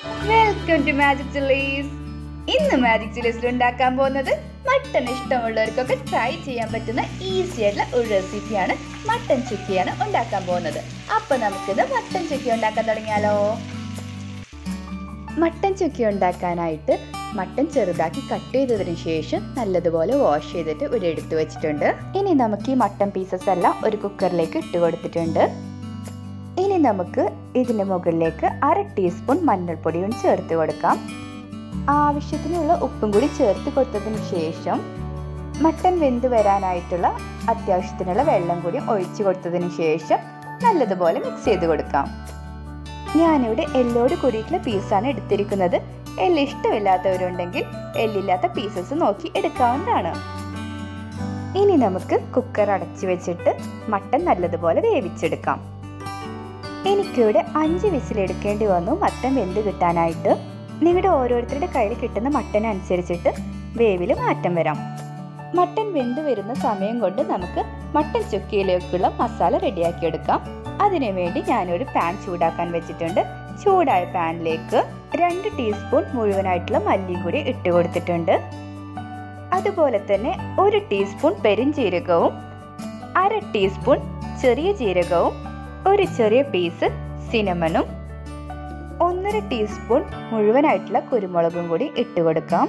welcome to magic chillies ഇന്ന് magic ചില്ലീസിൽ ഉണ്ടാക്കാൻ പോകുന്നത് മട്ടൺ ഇഷ്ടമുള്ളവർക്കൊക്കെ ട്രൈ ചെയ്യാൻ പറ്റുന്ന ഈസി ആയിട്ടുള്ള ഒരു റെസിപ്പിയാണ് മട്ടൺ ചുക്കിയാണ് ഉണ്ടാക്കാൻ പോകുന്നത് അപ്പൊ നമുക്കിത് മട്ടൺ ചുക്കി ഉണ്ടാക്കാൻ തുടങ്ങിയാലോ മട്ടൺ ചുക്കി ഉണ്ടാക്കാനായിട്ട് മട്ടൺ ചെറുതാക്കി കട്ട് ചെയ്തതിന് ശേഷം നല്ലതുപോലെ വാഷ് ചെയ്തിട്ട് ഇവിടെ എടുത്തു വെച്ചിട്ടുണ്ട് ഇനി നമുക്ക് ഈ മട്ടൺ പീസസ് എല്ലാം ഒരു കുക്കറിലേക്ക് ഇട്ട് കൊടുത്തിട്ടുണ്ട് ഇനി നമുക്ക് ഇതിന് മുകളിലേക്ക് അര ടീസ്പൂൺ മഞ്ഞൾപ്പൊടിയും ചേർത്ത് കൊടുക്കാം ആവശ്യത്തിനുള്ള ഉപ്പും കൂടി ചേർത്ത് കൊടുത്തതിന് ശേഷം മട്ടൻ വെന്ത് വരാനായിട്ടുള്ള അത്യാവശ്യത്തിനുള്ള വെള്ളം കൂടി ഒഴിച്ചു കൊടുത്തതിന് ശേഷം നല്ലതുപോലെ മിക്സ് ചെയ്ത് കൊടുക്കാം ഞാനിവിടെ എല്ലോട് കൂടിയിട്ടുള്ള പീസാണ് എടുത്തിരിക്കുന്നത് എല്ല് ഇഷ്ടമില്ലാത്തവരുണ്ടെങ്കിൽ എല്ലില്ലാത്ത പീസസ് നോക്കി എടുക്കാവുന്നതാണ് ഇനി നമുക്ക് കുക്കർ അടച്ചു വെച്ചിട്ട് മട്ടൻ നല്ലതുപോലെ വേവിച്ചെടുക്കാം എനിക്കിവിടെ അഞ്ച് വിസിലെടുക്കേണ്ടി വന്നു മട്ടൻ വെന്ത് കിട്ടാനായിട്ട് നിങ്ങളുടെ ഓരോരുത്തരുടെ കയ്യിൽ കിട്ടുന്ന മട്ടൻ അനുസരിച്ചിട്ട് വേവിൽ മാറ്റം വരാം മട്ടൻ വെന്ത് വരുന്ന സമയം കൊണ്ട് നമുക്ക് മട്ടൻ ചുക്കിയിലേക്കുള്ള മസാല റെഡിയാക്കി എടുക്കാം അതിനു വേണ്ടി ഞാനൊരു പാൻ ചൂടാക്കാൻ വെച്ചിട്ടുണ്ട് ചൂടായ പാനിലേക്ക് രണ്ട് ടീസ്പൂൺ മുഴുവനായിട്ടുള്ള മല്ലിയും കൂടി ഇട്ട് കൊടുത്തിട്ടുണ്ട് അതുപോലെ തന്നെ ഒരു ടീസ്പൂൺ പെരിഞ്ജീരകവും അര ടീസ്പൂൺ ചെറിയ ജീരകവും ഒരു ചെറിയ പീസ് സിനമനും ഒന്നര ടീസ്പൂൺ മുഴുവനായിട്ടുള്ള കുരുമുളകും കൂടി ഇട്ട് കൊടുക്കാം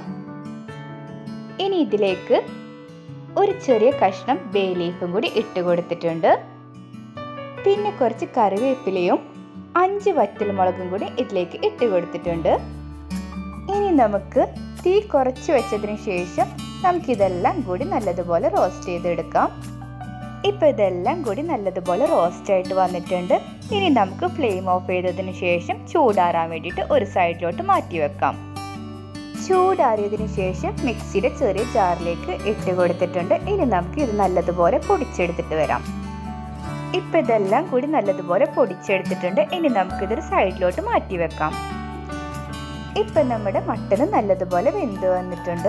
ഇനി ഇതിലേക്ക് ഒരു ചെറിയ കഷ്ണം ബേ ലീഫും കൂടി ഇട്ട് കൊടുത്തിട്ടുണ്ട് പിന്നെ കുറച്ച് കറിവേപ്പിലയും അഞ്ച് വറ്റൽമുളകും കൂടി ഇതിലേക്ക് ഇട്ട് കൊടുത്തിട്ടുണ്ട് ഇനി നമുക്ക് തീ കുറച്ച് വെച്ചതിന് ശേഷം നമുക്കിതെല്ലാം കൂടി നല്ലതുപോലെ റോസ്റ്റ് ചെയ്തെടുക്കാം ഇപ്പൊ ഇതെല്ലാം കൂടി നല്ലതുപോലെ റോസ്റ്റ് ആയിട്ട് വന്നിട്ടുണ്ട് ഇനി നമുക്ക് ഫ്ലെയിം ഓഫ് ചെയ്തതിന് ശേഷം ചൂടാറാൻ വേണ്ടിയിട്ട് ഒരു സൈഡിലോട്ട് മാറ്റി വെക്കാം ചൂടാറിയതിന് ശേഷം മിക്സിയുടെ ചെറിയ ജാറിലേക്ക് ഇട്ട് കൊടുത്തിട്ടുണ്ട് ഇനി നമുക്ക് ഇത് നല്ലതുപോലെ പൊടിച്ചെടുത്തിട്ട് വരാം ഇപ്പൊ ഇതെല്ലാം കൂടി നല്ലതുപോലെ പൊടിച്ചെടുത്തിട്ടുണ്ട് ഇനി നമുക്കിതൊരു സൈഡിലോട്ട് മാറ്റി വെക്കാം ഇപ്പൊ നമ്മുടെ മട്ടന് നല്ലതുപോലെ വെന്ത് വന്നിട്ടുണ്ട്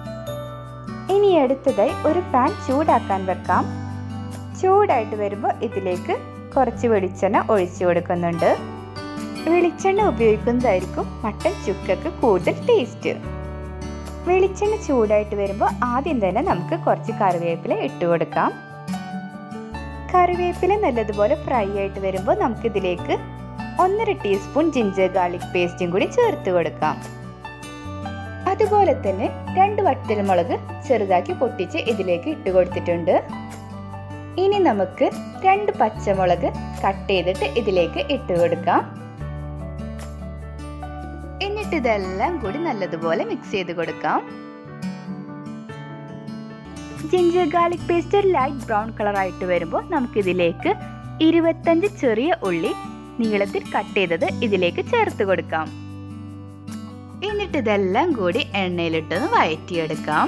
ഇനി അടുത്തതായി ഒരു പാൻ ചൂടാക്കാൻ വെക്കാം ചൂടായിട്ട് വരുമ്പോൾ ഇതിലേക്ക് കുറച്ച് വെളിച്ചെണ്ണ ഒഴിച്ചു കൊടുക്കുന്നുണ്ട് വെളിച്ചെണ്ണ ഉപയോഗിക്കുന്നതായിരിക്കും മട്ടൻ ചുക്കക്ക് കൂടുതൽ ടേസ്റ്റ് വെളിച്ചെണ്ണ ചൂടായിട്ട് വരുമ്പോൾ ആദ്യം തന്നെ നമുക്ക് കുറച്ച് കറിവേപ്പില ഇട്ട് കൊടുക്കാം കറിവേപ്പില നല്ലതുപോലെ ഫ്രൈ ആയിട്ട് വരുമ്പോൾ നമുക്ക് ഇതിലേക്ക് ഒന്നര ടീസ്പൂൺ ജിഞ്ചർ ഗാർലിക് പേസ്റ്റും കൂടി ചേർത്ത് കൊടുക്കാം അതുപോലെ തന്നെ രണ്ട് വറ്റൽമുളക് ചെറുതാക്കി പൊട്ടിച്ച് ഇതിലേക്ക് ഇട്ട് കൊടുത്തിട്ടുണ്ട് ഇനി നമുക്ക് രണ്ട് പച്ചമുളക് കട്ട് ചെയ്തിട്ട് ഇതിലേക്ക് ഇട്ട് കൊടുക്കാം എന്നിട്ട് ഇതെല്ലാം കൂടി നല്ലതുപോലെ മിക്സ് ചെയ്ത് കൊടുക്കാം ജിഞ്ചർ ഗാർലിക് പേസ്റ്റ് ഒരു ലൈറ്റ് ബ്രൗൺ കളർ ആയിട്ട് വരുമ്പോൾ നമുക്കിതിലേക്ക് ഇരുപത്തഞ്ച് ചെറിയ ഉള്ളി നീളത്തിൽ കട്ട് ചെയ്തത് ഇതിലേക്ക് ചേർത്ത് കൊടുക്കാം എന്നിട്ട് ഇതെല്ലാം കൂടി എണ്ണയിലിട്ടൊന്ന് വഴറ്റിയെടുക്കാം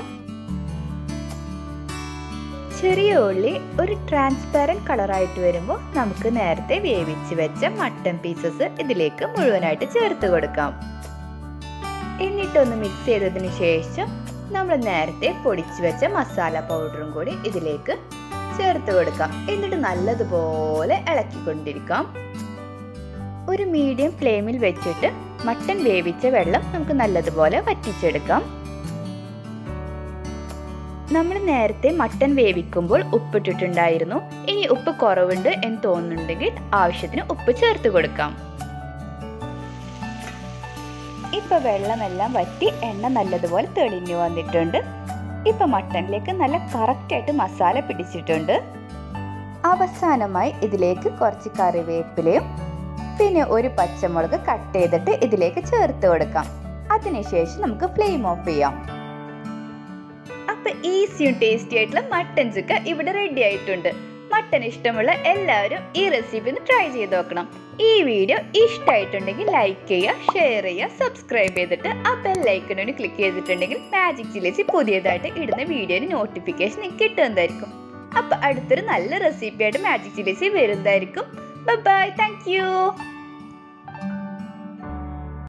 ചെറിയ ഉള്ളി ഒരു ട്രാൻസ്പാരന്റ് കളറായിട്ട് വരുമ്പോൾ നമുക്ക് നേരത്തെ വേവിച്ച് വെച്ച മട്ടൻ പീസസ് ഇതിലേക്ക് മുഴുവനായിട്ട് ചേർത്ത് കൊടുക്കാം എന്നിട്ടൊന്ന് മിക്സ് ചെയ്തതിന് ശേഷം നമ്മൾ നേരത്തെ പൊടിച്ചു വെച്ച മസാല പൗഡറും കൂടി ഇതിലേക്ക് ചേർത്ത് കൊടുക്കാം എന്നിട്ട് നല്ലതുപോലെ ഇളക്കിക്കൊണ്ടിരിക്കാം ഒരു മീഡിയം ഫ്ലെയിമിൽ വെച്ചിട്ട് മട്ടൻ വേവിച്ച വെള്ളം നമുക്ക് നല്ലതുപോലെ വറ്റിച്ചെടുക്കാം നമ്മൾ നേരത്തെ മട്ടൻ വേവിക്കുമ്പോൾ ഉപ്പിട്ടിട്ടുണ്ടായിരുന്നു ഇനി ഉപ്പ് കുറവുണ്ട് എന്ന് തോന്നുന്നുണ്ടെങ്കിൽ ആവശ്യത്തിന് ഉപ്പ് ചേർത്ത് കൊടുക്കാം ഇപ്പൊ വെള്ളമെല്ലാം വറ്റി എണ്ണ നല്ലതുപോലെ തെളിഞ്ഞു വന്നിട്ടുണ്ട് ഇപ്പൊ മട്ടനിലേക്ക് നല്ല കറക്റ്റ് ആയിട്ട് മസാല പിടിച്ചിട്ടുണ്ട് അവസാനമായി ഇതിലേക്ക് കുറച്ച് കറിവേപ്പിലയും പിന്നെ ഒരു പച്ചമുളക് കട്ട് ചെയ്തിട്ട് ഇതിലേക്ക് ചേർത്ത് കൊടുക്കാം അതിനുശേഷം നമുക്ക് ഫ്ലെയിം ഓഫ് ചെയ്യാം അപ്പൊ ഈസിയും ടേസ്റ്റി ആയിട്ടുള്ള മട്ടൻ ചുക്ക ഇവിടെ റെഡി ആയിട്ടുണ്ട് മട്ടൻ ഇഷ്ടമുള്ള എല്ലാവരും ഈ റെസിപ്പി ഒന്ന് ട്രൈ ചെയ്ത് നോക്കണം ഈ വീഡിയോ ഇഷ്ടമായിട്ടുണ്ടെങ്കിൽ ലൈക്ക് ചെയ്യുക ഷെയർ ചെയ്യുക സബ്സ്ക്രൈബ് ചെയ്തിട്ട് ആ ബെല്ലൈക്കനോട് ക്ലിക്ക് ചെയ്തിട്ടുണ്ടെങ്കിൽ മാജിക് ചില്ലേസി പുതിയതായിട്ട് ഇടുന്ന വീഡിയോന് നോട്ടിഫിക്കേഷൻ കിട്ടുന്നതായിരിക്കും അപ്പൊ അടുത്തൊരു നല്ല റെസിപ്പി ആയിട്ട് മാജിക് ചില്ലേസി വരുന്നതായിരിക്കും ബൈ താങ്ക് യു